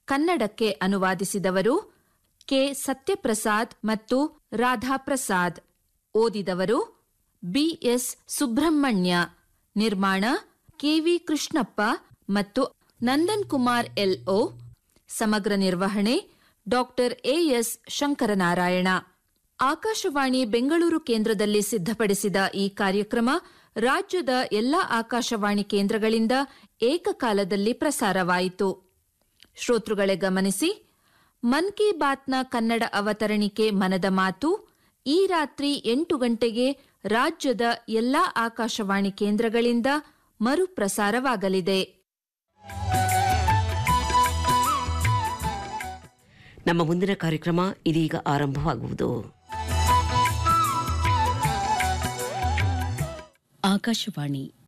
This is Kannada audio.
ಕನ್ನಡಕ್ಕೆ ಅನುವಾದಿಸಿದವರು ಕೆ ಸತ್ಯಪ್ರಸಾದ್ ಮತ್ತು ರಾಧಾಪ್ರಸಾದ್ ಓದಿದವರು ಬಿಎಸ್ ಸುಬ್ರಹ್ಮಣ್ಯ ನಿರ್ಮಾಣ ಕೆವಿ ಕೃಷ್ಣಪ್ಪ ಮತ್ತು ನಂದನ್ ಕುಮಾರ್ ಎಲ್ಒ ಸಮಗ್ರ ನಿರ್ವಹಣೆ ಡಾಕ್ಟರ್ ಎಎಸ್ ಶಂಕರನಾರಾಯಣ ಆಕಾಶವಾಣಿ ಬೆಂಗಳೂರು ಕೇಂದ್ರದಲ್ಲಿ ಸಿದ್ಧಪಡಿಸಿದ ಈ ಕಾರ್ಯಕ್ರಮ ರಾಜ್ಯದ ಎಲ್ಲಾ ಆಕಾಶವಾಣಿ ಕೇಂದ್ರಗಳಿಂದ ಏಕಕಾಲದಲ್ಲಿ ಪ್ರಸಾರವಾಯಿತು ಶ್ರೋತೃಗಳೇ ಗಮನಿಸಿ ಮನ್ ಕಿ ಬಾತ್ನ ಕನ್ನಡ ಅವತರಣಿಕೆ ಮನದ ಮಾತು ಈ ರಾತ್ರಿ ಎಂಟು ಗಂಟೆಗೆ ರಾಜ್ಯದ ಎಲ್ಲಾ ಆಕಾಶವಾಣಿ ಕೇಂದ್ರಗಳಿಂದ ಮರುಪ್ರಸಾರವಾಗಲಿದೆ ನಮ್ಮ ಮುಂದಿನ ಕಾರ್ಯಕ್ರಮ ಇದೀಗ ಆರಂಭವಾಗುವುದು ಆಕಾಶವಾಣಿ